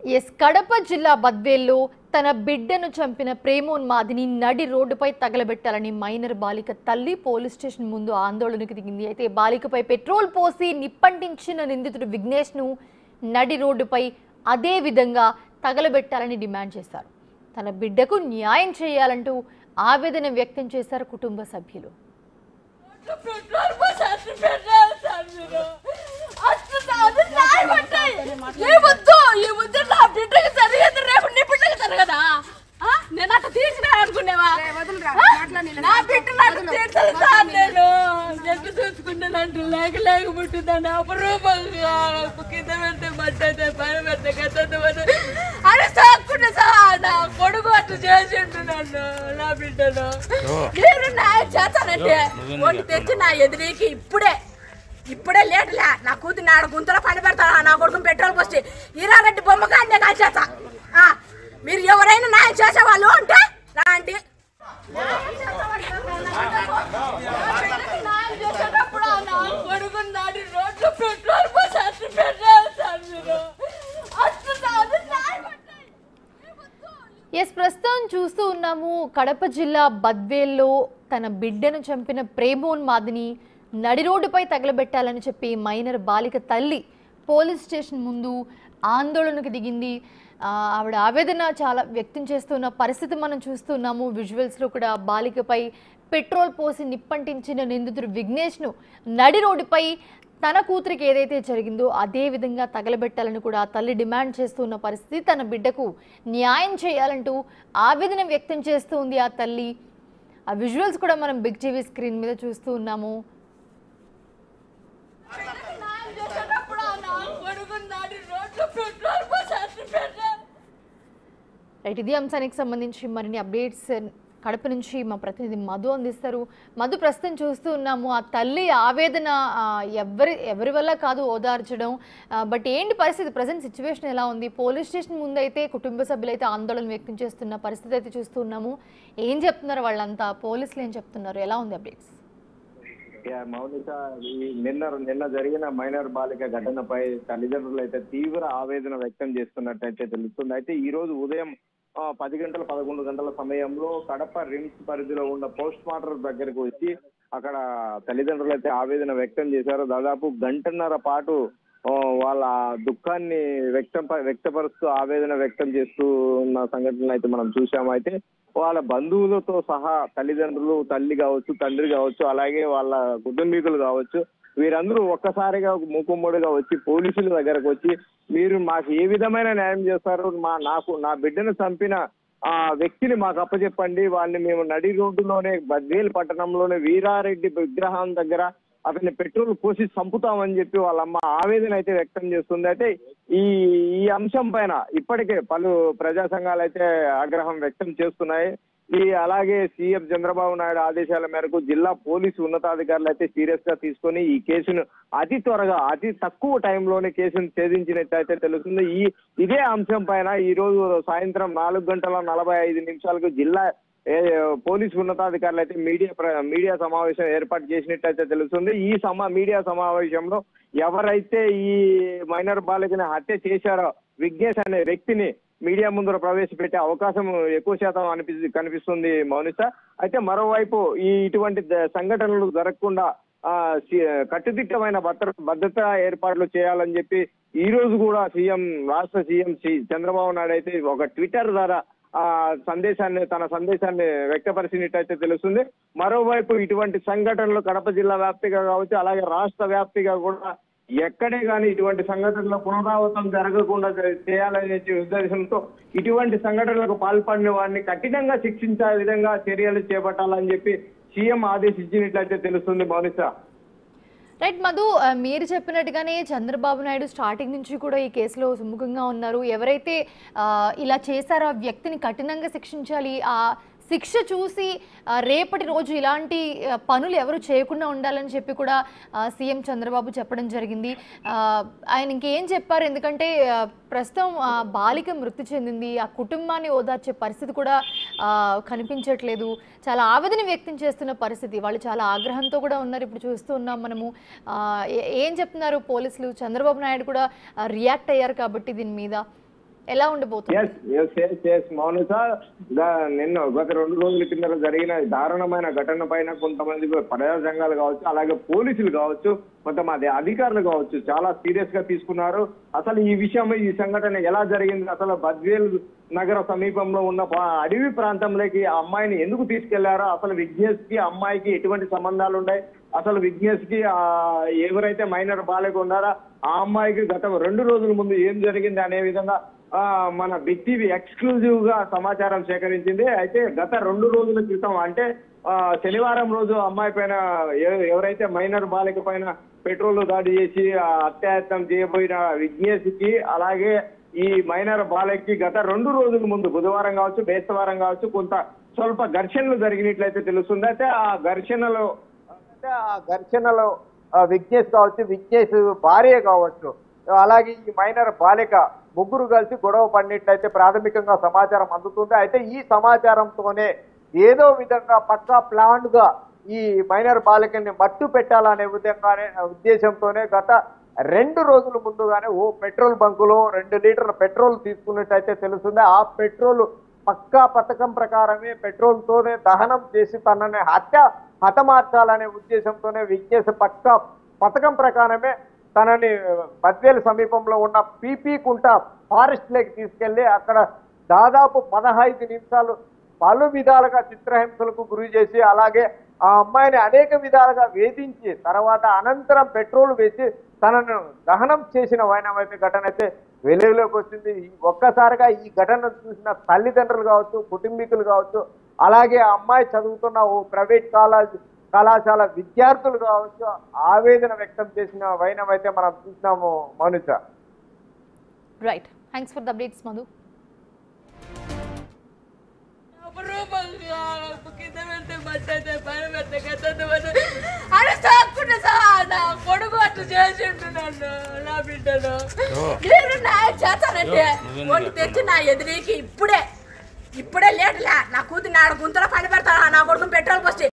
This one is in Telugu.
ఎస్ కడప జిల్లా బద్వేల్లో తన బిడ్డను చంపిన ప్రేమోన్మాదిని నడి రోడ్డుపై తగలబెట్టాలని మైనర్ బాలిక తల్లి పోలీస్ స్టేషన్ ముందు ఆందోళనకు దిగింది అయితే బాలికపై పెట్రోల్ పోసి నిప్పంటించిన నిందితుడు విఘ్నేష్ను నడి రోడ్డుపై అదే విధంగా తగలబెట్టాలని డిమాండ్ చేశారు తన బిడ్డకు న్యాయం చేయాలంటూ ఆవేదన వ్యక్తం చేశారు కుటుంబ సభ్యులు పెట్రోల్ పోసేసి పెట్టారు సార్ మీరు అసలు అది న్యాయమంటే ఈ వద్దు ఈ వద్దు నా బిడ్డకి జరిగేది రేపు నీ బిడ్డకి జరగదా ఆ? నేను అట్లా తీర్చినా అనుకునేవా ఆ? నా బిడ్డ నాకు తీర్చాలి సార్ నేను ఎంత చూసుకుంటానంటే లేక లేక పుట్టిందని అపరూపంగా కింద పెడితే మట్టయితే పైన పెడితే గత అని సాక్కుంటే సార్ నా కొడుకు అట్లా చేసిండు నన్ను నా బిడ్డను నేను న్యాయం చేస్తానంటే ఒకటి తెచ్చి నా ఎదురీకి ఇప్పుడే ఇప్పుడే లేటులే నా కూతురు నాడు గుంతలో పని పెడతాను నా కొడుకు పెట్రోల్ పోసి ఈరారెడ్డి బొమ్మ కాండే కాల్చేస్తా ఆ, మీరు ఎవరైనా న్యాయం చేసేవాళ్ళు అంటే రాండి కొడుకు నాడు రోడ్లు పెట్రోల్ పోసేసి పెట్టారు సార్ మీరు అసలు అది న్యాయం అంటే ఎస్ ప్రస్తుతం చూస్తూ ఉన్నాము కడప జిల్లా బద్వేల్లో తన బిడ్డను చంపిన ప్రేమోన్మాదిని నడి రోడ్డుపై తగలబెట్టాలని చెప్పి మైనర్ బాలిక తల్లి పోలీస్ స్టేషన్ ముందు ఆందోళనకు దిగింది ఆ, ఆవిడ ఆవేదన చాలా వ్యక్తం చేస్తున్న పరిస్థితి మనం చూస్తున్నాము విజువల్స్లో కూడా బాలికపై పెట్రోల్ పోసి నిప్పంటించిన నిందితుడు విఘ్నేష్ను నడి రోడ్డుపై తన కూతురికి ఏదైతే జరిగిందో అదే విధంగా తగలబెట్టాలని కూడా ఆ తల్లి డిమాండ్ చేస్తున్న పరిస్థితి తన బిడ్డకు న్యాయం చేయాలంటూ ఆవేదన వ్యక్తం చేస్తూ ఉంది ఆ తల్లి ఆ విజువల్స్ కూడా మనం బిగ్ టీవీ స్క్రీన్ మీద చూస్తూ ఉన్నాము న్యాయం చేసేటప్పుడు ఆ నా కొడుకు నాడు రోడ్లు పెట్రోల్ పోసేసి పెట్టారు రైట్ ఇది అంశానికి సంబంధించి మరిన్ని అప్డేట్స్ కడప నుంచి మా ప్రతినిధి మధు అందిస్తారు మధు ప్రస్తుతం చూస్తూ ఉన్నాము ఆ తల్లి ఆవేదన ఆ, ఎవరి ఎవరి వల్ల కాదు ఓదార్చడం ఆ, బట్ ఏంటి పరిస్థితి ప్రజెంట్ సిచ్యువేషన్ ఎలా ఉంది పోలీస్ స్టేషన్ ముందు అయితే కుటుంబ సభ్యులు అయితే ఆందోళన వ్యక్తం చేస్తున్న పరిస్థితి అయితే చూస్తూ ఉన్నాము ఏం చెప్తున్నారు వాళ్ళంతా పోలీసులు ఏం చెప్తున్నారు ఎలా ఉంది అప్డేట్స్ యా, మౌనిక ఈ నిన్న నిన్న జరిగిన మైనర్ బాలిక ఘటనపై తల్లిదండ్రులు అయితే తీవ్ర ఆవేదన వ్యక్తం చేస్తున్నట్టయితే తెలుస్తుంది అయితే ఈ రోజు ఉదయం ఆ, పది గంటల పదకొండు గంటల సమయంలో కడప రిమ్స్ పరిధిలో ఉన్న పోస్ట్ మార్టం దగ్గరకు వచ్చి అక్కడ తల్లిదండ్రులు అయితే ఆవేదన వ్యక్తం చేశారు దాదాపు గంటన్నర పాటు ఆ, వాళ్ళ దుఃఖాన్ని వ్యక్తం వ్యక్తపరుస్తూ ఆవేదన వ్యక్తం చేస్తూ ఉన్న సంఘటనలు అయితే మనం చూసాము అయితే వాళ్ళ బంధువులతో సహా తల్లిదండ్రులు తల్లి కావచ్చు తండ్రి కావచ్చు అలాగే వాళ్ళ కుటుంబీకులు కావచ్చు వీరందరూ ఒక్కసారిగా మూకుమ్మడిగా వచ్చి పోలీసుల దగ్గరకు వచ్చి మీరు మాకు ఏ విధమైన న్యాయం చేస్తారు మా నాకు నా బిడ్డను చంపిన ఆ వ్యక్తిని మాకు అప్పచెప్పండి వాళ్ళని మేము నడి రోడ్డులోనే బద్వేల్ పట్టణంలోనే వీరారెడ్డి విగ్రహం దగ్గర అతన్ని పెట్రోల్ పోసి చంపుతామని చెప్పి వాళ్ళమ్మ ఆవేదన అయితే వ్యక్తం చేస్తుంది అయితే ఈ ఈ అంశం పైన ఇప్పటికే పలు ప్రజా సంఘాలు అయితే ఆగ్రహం వ్యక్తం చేస్తున్నాయి ఈ అలాగే సీఎం చంద్రబాబు నాయుడు ఆదేశాల మేరకు జిల్లా పోలీసు ఉన్నతాధికారులు అయితే సీరియస్ గా తీసుకొని ఈ కేసును అతి త్వరగా అతి తక్కువ టైంలోనే కేసును ఛేదించినట్టయితే తెలుస్తుంది ఈ ఇదే అంశం పైన ఈ రోజు సాయంత్రం నాలుగు గంటల నలభై ఐదు నిమిషాలకు జిల్లా ఏ, పోలీసు ఉన్నతాధికారులు అయితే మీడియా ప్ర- మీడియా సమావేశం ఏర్పాటు చేసినట్టయితే తెలుస్తుంది ఈ సమా మీడియా సమావేశంలో ఎవరైతే ఈ మైనర్ బాలికని హత్య చేశారో విఘ్నేష్ అనే వ్యక్తిని మీడియా ముందర ప్రవేశపెట్టే అవకాశం ఎక్కువ శాతం అనిపి కనిపిస్తుంది మౌనిష అయితే మరోవైపు ఈ ఇటువంటి ద- సంఘటనలు జరగకుండా ఆ సి- కట్టుదిట్టమైన భద్ర భద్రత ఏర్పాట్లు చేయాలని చెప్పి ఈ రోజు కూడా సీఎం రాష్ట్ర సీఎం సి- చంద్రబాబు నాయుడు అయితే ఒక ట్విట్టర్ ద్వారా ఆ సందేశాన్ని తన సందేశాన్ని వ్యక్తపరిచినట్టయితే తెలుస్తుంది మరోవైపు ఇటువంటి సంఘటనలు కడప జిల్లా వ్యాప్తిగా కావచ్చు అలాగే రాష్ట్ర వ్యాప్తిగా కూడా ఎక్కడే కానీ ఇటువంటి సంఘటనలు పునరావృతం జరగకుండా చే- చేయాలనే ఉద్దేశంతో ఇటువంటి సంఘటనలకు పాల్పడిన వారిని కఠినంగా శిక్షించే విధంగా చర్యలు చేపట్టాలని చెప్పి సీఎం ఆదేశించినట్లయితే తెలుస్తుంది మౌనిష రైట్ మధు ఆ, మీరు చెప్పినట్టుగానే చంద్రబాబు నాయుడు స్టార్టింగ్ నుంచి కూడా ఈ కేసులో సుముఖంగా ఉన్నారు ఎవరైతే ఆ, ఇలా చేశారో ఆ వ్యక్తిని కఠినంగా శిక్షించాలి ఆ శిక్ష చూసి ఆ, రేపటి రోజు ఇలాంటి ఆ, పనులు ఎవరు చేయకుండా ఉండాలని చెప్పి కూడా ఆ, సీఎం చంద్రబాబు చెప్పడం జరిగింది ఆ, ఆయన ఇంకేం చెప్పారు ఎందుకంటే ఆ, ప్రస్తుతం ఆ, బాలిక మృతి చెందింది ఆ కుటుంబాన్ని ఓదార్చే పరిస్థితి కూడా ఆ, కనిపించట్లేదు చాలా ఆవేదన వ్యక్తం చేస్తున్న పరిస్థితి వాళ్ళు చాలా ఆగ్రహంతో కూడా ఉన్నారు ఇప్పుడు చూస్తూ ఉన్నాం మనము ఆ, ఏ- ఏం చెప్తున్నారు పోలీసులు చంద్రబాబు నాయుడు కూడా రియాక్ట్ అయ్యారు కాబట్టి దీని మీద ఎలా ఉండబోతుంది S S S S Mounika గా- నిన్న గత రెండు రోజుల కింద జరిగిన దారుణమైన ఘటన పైన కొంతమంది ప్రజా సంఘాలు కావచ్చు అలాగే పోలీసులు కావచ్చు కొంతమంది అధికారులు కావచ్చు చాలా సీరియస్ గా తీసుకున్నారు అసలు ఈ విషయం ఈ సంఘటన ఎలా జరిగింది అసలు బద్వేల్ నగర సమీపంలో ఉన్న పా- అడవి ప్రాంతంలోకి ఆ అమ్మాయిని ఎందుకు తీసుకెళ్లారో అసలు విఘ్నేష్ కి అమ్మాయికి ఎటువంటి సంబంధాలు ఉన్నాయి అసలు విఘ్నేష్ కి ఆ ఎవరైతే మైనర్ బాలిక ఉన్నారో ఆ అమ్మాయికి గత రెండు రోజుల ముందు ఏం జరిగింది అనే విధంగా ఆ మన బిగ్ టీవీ ఎక్స్క్లూజివ్ గా సమాచారం సేకరించింది అయితే గత రెండు రోజుల క్రితం అంటే ఆ, శనివారం రోజు అమ్మాయి పైన ఎవ- ఎవరైతే మైనర్ బాలిక పైన పెట్రోల్ దాడి చేసి ఆ, అత్యాయత్నం చేయబోయిన విఘ్నేష్ కి అలాగే ఈ మైనర్ బాలికకి గత రెండు రోజుల ముందు బుధవారం కావచ్చు బేస్తవారం కావచ్చు కొంత స్వల్ప ఘర్షణలు జరిగినట్లయితే తెలుస్తుంది అయితే ఆ ఘర్షణలో అంటే ఆ ఘర్షణలో ఆ, విఘ్నేష్ కావచ్చు విఘ్నేష్ భార్య కావచ్చు అలాగే ఈ మైనర్ బాలిక ముగ్గురు కలిసి గొడవ పడినట్లయితే ప్రాథమికంగా సమాచారం అందుతుంది అయితే ఈ సమాచారంతోనే ఏదో విధంగా పక్కా ప్లాన్ గా ఈ మైనర్ బాలికని మట్టు పెట్టాలనే విధంగానే ఉద్దేశంతోనే గత రెండు రోజుల ముందుగానే ఓ పెట్రోల్ బంకులో రెండు లీటర్ల పెట్రోల్ తీసుకున్నట్టయితే తెలుస్తుంది ఆ పెట్రోల్ పక్కా పథకం ప్రకారమే పెట్రోల్ తోనే దహనం చేసి తనని హత్య హతమార్చాలనే ఉద్దేశంతోనే విజ్ఞేష్ పక్కా పథకం ప్రకారమే తనని బద్వేలు సమీపంలో ఉన్న పీపీ కుంట ఫారెస్ట్ లేక్ తీసుకెళ్లి అక్కడ దాదాపు పదహైదు నిమిషాలు పలు విధాలుగా చిత్రహింసలకు గురి చేసి అలాగే ఆ అమ్మాయిని అనేక విధాలుగా వేధించి తర్వాత అనంతరం పెట్రోల్ వేసి తనను దహనం చేసిన వైనమైతే ఘటన అయితే వెలుగులోకి వచ్చింది ఈ ఒక్కసారిగా ఈ ఘటన చూసిన తల్లిదండ్రులు కావచ్చు కుటుంబీకులు కావచ్చు అలాగే ఆ అమ్మాయి చదువుతున్న ఓ ప్రైవేట్ కాలేజ్ కళాశాల విద్యార్థులు కావచ్చు ఆవేదన వ్యక్తం చేసిన వైనం అయితే మనం చూసినాము మనుష right thanks for the updates మధు అపరూపంగా కింద పెడితే మట్టి అయితే పైన పెడితే గతంత పడితే అరే సాకున్నా సార్ నా కొడుకు అట్లా చేసి ఉంటున్నాను నా బిడ్డను నేను నా చేస్తానంటే ఒళ్ళు తెచ్చి నా ఎదురీకి ఇప్పుడే ఇప్పుడే లేటులే నా కూతురు నాడు గుంతలో పని పెడతాను నా కొడుకు పెట్రోల్ పోసి